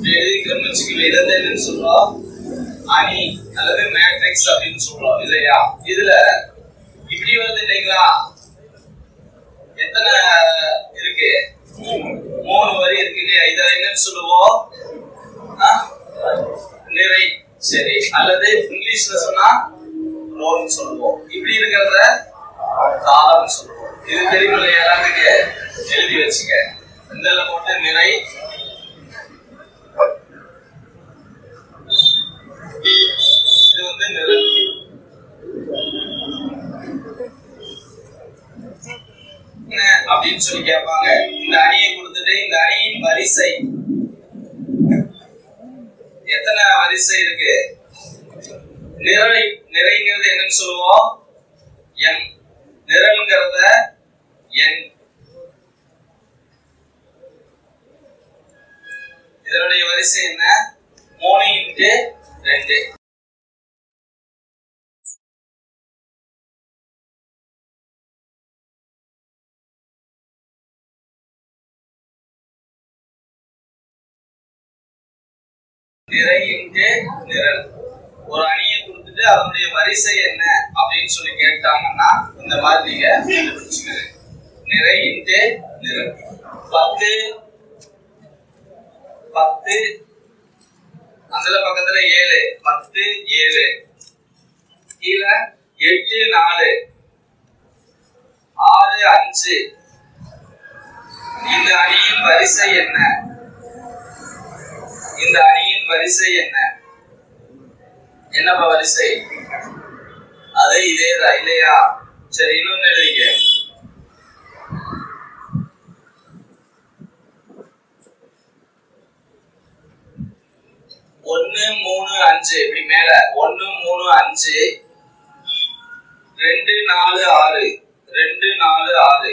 எழுதிக்கிறோம்னு வச்சுக்கோங்க இதை தான் என்னன்னு சொல்றோம் அணி அல்லது மேட்ரிக்ஸ் அப்படின்னு சொல்றோம் இல்லையா இதுல இப்படி வருது இல்லைங்களா எத்தனை இருக்கு மூணு வரி இருக்கு இல்லையா இத என்னன்னு சொல்லுவோம் ஆ? நிறை சரி அல்லது இங்கிலீஷ்ல சொன்னா ரோன்னு சொல்லுவோம் இப்படி இருக்கிறத காலம் சொல்லுவோம் இது தெரியும் இல்லையா எல்லாத்துக்கு எழுதி வச்சுக்க இந்த போட்டு நிறை இது வந்து நிறை என்ன அப்படின்னு சொல்லி கேட்பாங்க இந்த அணியை கொடுத்துட்டு இந்த அணியின் வரிசை எத்தனை வரிசை இருக்கு நிறை நிறைங்கிறது என்னன்னு சொல்லுவோம் என் நிரல்ங்கிறத என் இதனுடைய வரிசை என்ன மூணு இன்ட்டு ரெண்டு நிறை இன்ட்டு நிரல் ஒரு அணியை கொடுத்துட்டு அதனுடைய வரிசை என்ன அப்படின்னு சொல்லி கேட்டாங்கன்னா இந்த மாதிரி நீங்க கண்டுபிடிச்சுக்கிறது நிறை இன்ட்டு நிரல் பத்து பத்து அந்த பக்கத்துல ஏழு பத்து ஏழு கீழே எட்டு நாலு ஆறு அஞ்சு இந்த அணியின் வரிசை என்ன இந்த அணியின் வரிசை என்ன என்னப்பா வரிசை அது இதேதான் இல்லையா சரி இன்னொன்னு எழுதிக்க ஒன்னு மூணு அஞ்சு இப்படி மேல ஒன்னு மூணு அஞ்சு ரெண்டு நாலு ஆறு ரெண்டு நாலு ஆறு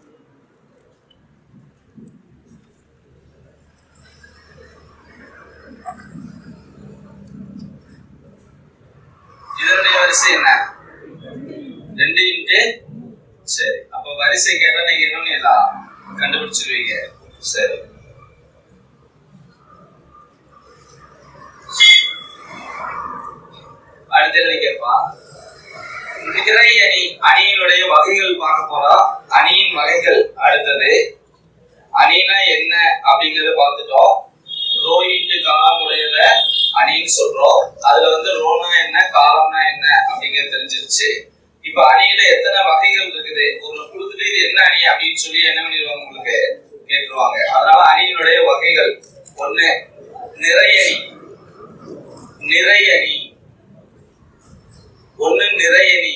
இதனுடைய வரிசை என்ன ரெண்டு இன்ட்டு சரி அப்ப வரிசை கேட்டா நீங்க என்ன எல்லாம் கண்டுபிடிச்சிருவீங்க சரி அடுத்து என்ன கேட்பா நிறை அணி அணியினுடைய வகைகள் பார்க்க போறோம் அணியின் வகைகள் அடுத்தது அணினா என்ன அப்படிங்கறத பார்த்துட்டோம் ரோ இன்ட்டு காலம் உடையத அணின்னு சொல்றோம் அதுல வந்து ரோனா என்ன காலம்னா என்ன அப்படிங்கிறது தெரிஞ்சிருச்சு இப்ப அணியில எத்தனை வகைகள் இருக்குது ஒரு கொடுத்துட்டு இது என்ன அணி அப்படின்னு சொல்லி என்ன பண்ணிடுவாங்க உங்களுக்கு கேட்டுருவாங்க அதனால அணியினுடைய வகைகள் ஒண்ணு நிறை அணி நிறை அணி ஒண்ணு நிறை அணி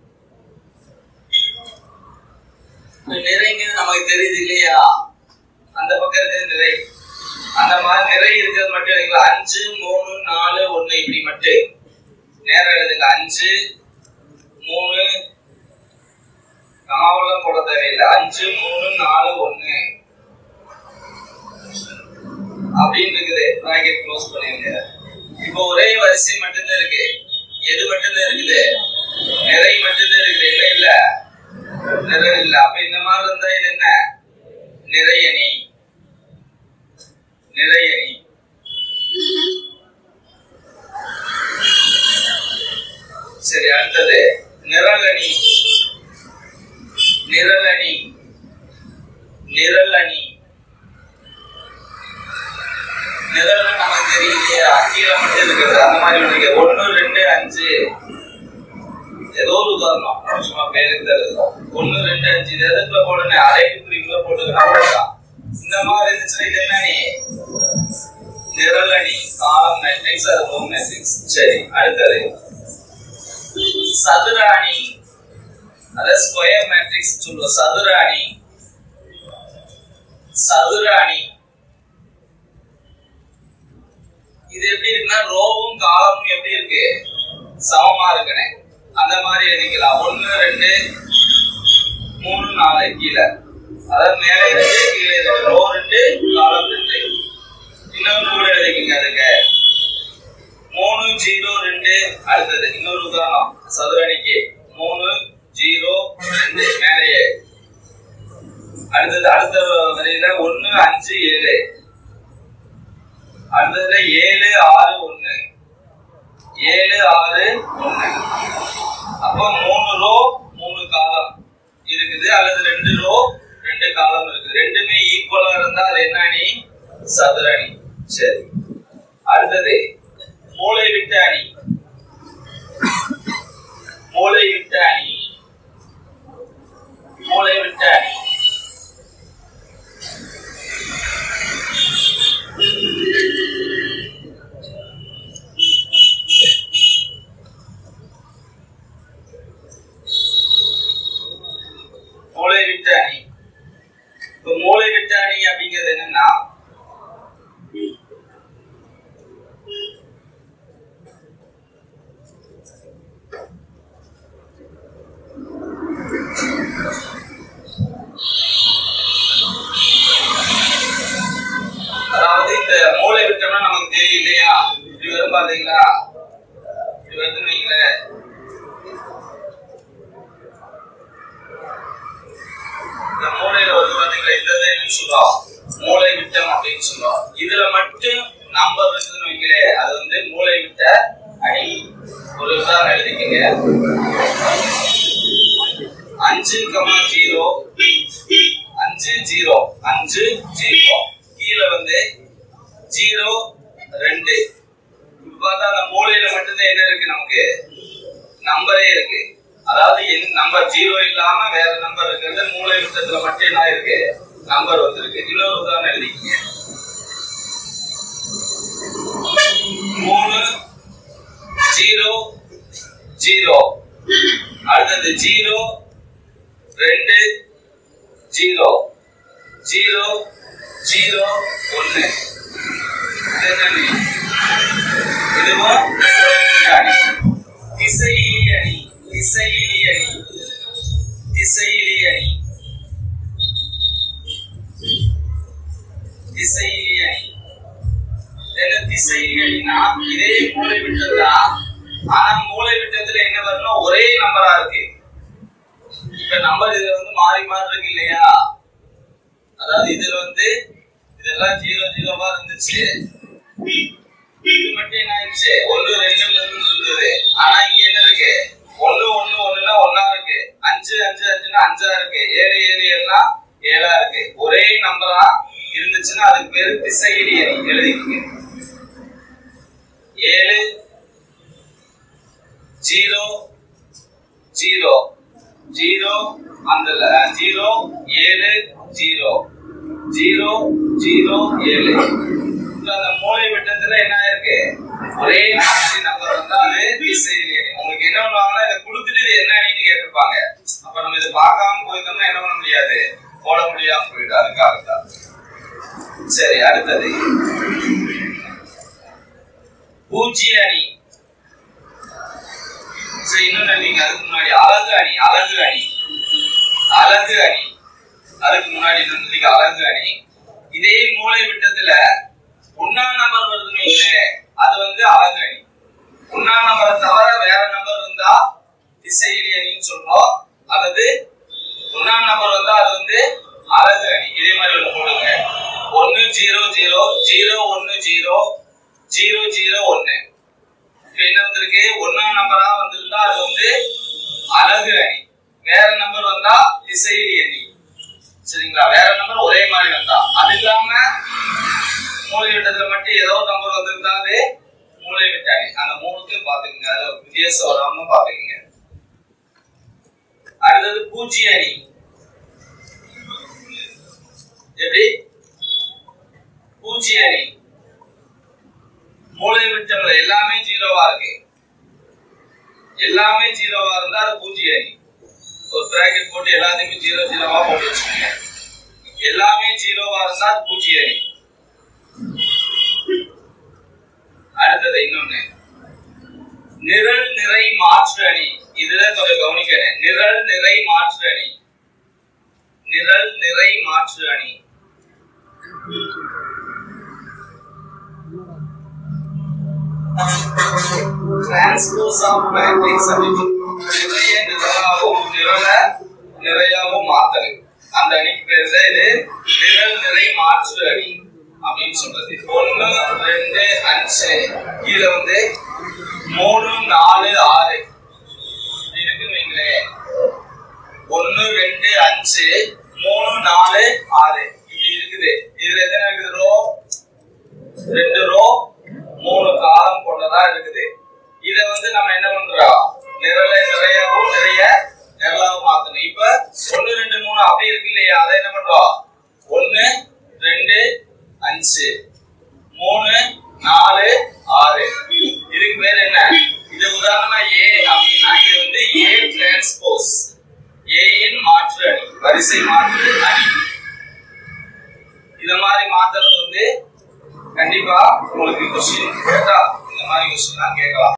நிறைங்கிறது நமக்கு தெரியுது இல்லையா அந்த பக்கம் இருக்கிறது நிறை அந்த மாதிரி நிறை இருக்கிறது மட்டும் எழுதிங்களா அஞ்சு மூணு நாலு ஒண்ணு இப்படி மட்டும் நேரம் எழுதுங்க அஞ்சு மூணு கமாவெல்லாம் போட தேவையில்லை அஞ்சு மூணு நாலு ஒண்ணு அப்படின்னு இருக்குது பிராக்கெட் க்ளோஸ் பண்ணிருங்க இப்போ ஒரே வரிசை மட்டும்தான் இருக்கு எது மட்டும்தான் இருக்குது நிறை மட்டும்தான் இருக்குது என்ன இல்ல நிறை இல்ல அப்ப இந்த மாதிரி இருந்தா இது என்ன நிறை அணி நிறை அணி சரி அடுத்தது நிரலணி நிரலணி நிரலணி நிரல்னா நமக்கு தெரியும் இல்லையா கீழே மட்டும் இருக்கிறது அந்த மாதிரி ஒண்ணு ஒன்னு ரெண்டு அஞ்சு ஏதோ ஒரு உதாரணம் சும்மா பேருக்கு தான் இருக்கும் ஒன்னு ரெண்டு அஞ்சு இது எதுக்குள்ள போடணும் அரைக்கு குறிக்குள்ள போட்டுக்கலாம் இந்த மாதிரி இருந்துச்சுன்னா இது என்ன நீ நிரலணி காலம் மேட்ரிக்ஸ் அது ரோ மேட்ரிக்ஸ் சரி அடுத்தது சதுர அணி அதாவது ஸ்கொயர் மேட்ரிக்ஸ் சொல்லுவோம் சதுர அணி சதுர அணி இது எப்படி இருக்குன்னா ரோவும் காலமும் எப்படி இருக்கு சமமா இருக்குனே அந்த மாதிரி எழுதிக்கலாம் ஒன்னு ரெண்டு மூணு நாலு கீழே அதாவது மேலே ரெண்டு கீழே ரெண்டு ரோ ரெண்டு காலம் ரெண்டு இன்னொரு கூட எழுதிக்கங்க அதுக்கு மூணு ஜீரோ ரெண்டு அடுத்தது இன்னொரு உதாரணம் சதுரணிக்கு மூணு ஜீரோ ரெண்டு மேலேயே அடுத்தது அடுத்த வரையில ஒன்னு அஞ்சு ஏழு அடுத்ததுல ஏழு ஆறு ஒண்ணு ஏழு ஆறு ஒண்ணு அப்போ மூணு ரோ மூணு காலம் இருக்குது அல்லது ரெண்டு ரோ ரெண்டு காலம் இருக்குது ரெண்டுமே ஈக்குவலா இருந்தா அது என்ன அணி சதுர அணி சரி அடுத்தது மூளை விட்ட அணி மூளை விட்ட அணி மூளை விட்ட அணி மூளை விட்ட அணி இப்ப மூளை விட்ட அணி அப்படிங்கிறது என்னன்னா அதாவது இந்த மூளை விட்டோம்னா நமக்கு தெரியும் இல்லையா இப்படி வரும் பாத்தீங்களா இப்படி வருதுன்னு வைங்களேன் இந்த மூளையில வந்து பாத்தீங்களா இந்த இதுன்னு சொல்றோம் மூளை விட்டம் அப்படின்னு சொல்றோம் இதுல மட்டும் நம்பர் இருக்குதுன்னு வைங்களே அது வந்து மூளை விட்ட அணி ஒரு உதாரணம் எழுதிக்கங்க அஞ்சு கமா ஜீரோ அஞ்சு ஜீரோ அஞ்சு ஜீரோ கீழே வந்து ஜீரோ ரெண்டு இப்ப பார்த்தா அந்த மூலையில மட்டும்தான் என்ன இருக்கு நமக்கு நம்பரே இருக்கு அதாவது என் நம்பர் ஜீரோ இல்லாம வேற நம்பர் இருக்கிறது மூளை விட்டத்துல மட்டும் என்ன இருக்கு நம்பர் வந்திருக்கு இன்னொரு உதாரணம் எழுதிக்கங்க மூணு ஜீரோ ஜீரோ அடுத்தது ஜீரோ ரெண்டு ஜீரோ ஜீரோ ஜீரோ ஒன்னு இது என்னது? இதுவும் அணி திசையிலி அணி திசையிலி அணி திசையிலி அணி திசையிலி அணி என்ன திசையிலி அணினா இதே மூளை விட்டம் தான் ஆனா மூளை விட்டத்துல என்ன வரணும் ஒரே நம்பரா இருக்கு இப்ப நம்பர் இதுல வந்து மாறி மாறி இருக்கு இல்லையா அதாவது இதுல வந்து இதெல்லாம் ஜீரோ ஜீரோவா இருந்துச்சு இது மட்டும் என்ன ஆயிடுச்சு ஒண்ணு ரெண்டு மூணுன்னு இருந்தது ஆனா இங்க என்ன இருக்கு ஒண்ணு ஒண்ணு ஒண்ணுனா ஒண்ணா இருக்கு அஞ்சு அஞ்சு அஞ்சுனா அஞ்சா இருக்கு ஏழு ஏழு ஏழுனா ஏழா இருக்கு ஒரே நம்பரா இருந்துச்சுன்னா அதுக்கு பேரு திசையிலி அணி எழுதிக்கங்க ஏழு ஜீரோ ஜீரோ ஜீரோ அந்த ஜீரோ ஏழு ஜீரோ ஜீரோ ஜீரோ ஏழு இப்ப அந்த மூளை விட்டத்துல என்ன இருக்கு ஒரே நாலு நம்பர் வந்தா அது திசையிலி அணி உங்களுக்கு என்ன பண்ணுவாங்கன்னா இதை கொடுத்துட்டு இது என்ன அணின்னு கேட்டிருப்பாங்க அப்ப நம்ம இதை பார்க்காம போயிருந்தோம்னா என்ன பண்ண முடியாது போட முடியாம போயிடும் அதுக்காக தான் சரி அடுத்தது பூஜ்ய அணி சரி இன்னொன்னு நீங்க அதுக்கு முன்னாடி அழகு அணி அழகு அணி அழகு அணி அதுக்கு முன்னாடி இன்னொன்னு அழகு அணி இதே மூளை விட்டத்துல ஒன்னா நம்பர் வருதுன்னு வைங்களேன், அது வந்து அழகு அணி ஒன்னா நம்பரை தவிர வேற நம்பர் இருந்தா திசையிலி அணின்னு சொல்றோம் அல்லது ஒன்னாம் நம்பர் வந்தா அது வந்து அழகு அணி இதே மாதிரி ஒண்ணு போடுங்க ஒன்னு ஜீரோ ஜீரோ ஜீரோ ஒன்னு ஜீரோ ஜீரோ ஜீரோ ஒன்னு இப்ப என்ன வந்திருக்கு ஒன்னாம் நம்பரா வந்திருந்தா அது வந்து அழகு அணி வேற நம்பர் வந்தா திசையிலி அணி சரிங்களா வேற நம்பர் ஒரே மாதிரி வந்தா அது இல்லாம மூளை விட்டத்துல மட்டும் ஏதோ ஒரு நம்பர் வந்திருந்தா அது மூளை விட்ட அணி அந்த மூணுத்தையும் பாத்துக்கங்க அதுல ஒரு வித்தியாசம் வராம பாத்துக்கங்க அடுத்தது பூஜ்ய அணி எப்படி பூஜ்ய அணி மூளை விட்டம்ல எல்லாமே ஜீரோவா இருக்கு எல்லாமே ஜீரோவா இருந்தா அது பூஜ்ய அணி ஒரு பிராக்கெட் போட்டு எல்லாத்தையுமே ஜீரோ ஜீரோவா போட்டு வச்சுக்கோங்க எல்லாமே ஜீரோவா இருந்தா அது பூஜ்ய அணி அடுத்தது இன்னொன்னு நிரல் நிறை மாற்று அணி இதுல கொஞ்சம் கவனிக்கணும் நிரல் நிறை மாற்று அணி நிரல் நிறை மாற்று அணி டிரான்ஸ்போஸ் ஆஃப் மேட்ரிக்ஸ் அப்படின்னு நிறைய நிரலாகவும் நிரல நிறையாகவும் மாத்தல் அந்த அணிக்கு பேர் தான் இது நிரல் நிறை மாற்று அணி அப்படின்னு சொல்றது ஒண்ணு ரெண்டு அஞ்சு இதுல வந்து மூணு நாலு ஆறு இப்படி இருக்குன்னு வைங்களேன் ஒண்ணு ரெண்டு அஞ்சு மூணு நாலு ஆறு இப்படி இருக்குது இதுல எத்தனை இருக்குது ரோ ரெண்டு ரோ மூணு காலம் கொண்டதா இருக்குது இத வந்து நம்ம என்ன பண்றோம் நிரல நிறையவும் நிறைய நிரலாவும் மாத்தணும் இப்ப ஒண்ணு ரெண்டு மூணு அப்படி இருக்கு இல்லையா அதை என்ன பண்றோம் ஒண்ணு ரெண்டு அஞ்சு மூணு நாலு ஆறு இதுக்கு பேர் என்ன இது உதாரணமா ஏ அப்படின்னா இது வந்து ஏ டிரான்ஸ்போஸ் ஏயின் மாற்று அணி வரிசை மாற்று அணி இத மாதிரி மாத்துறது வந்து கண்டிப்பா உங்களுக்கு கொஸ்டின் கேட்டா இந்த மாதிரி கொஸ்டின் கேட்கலாம்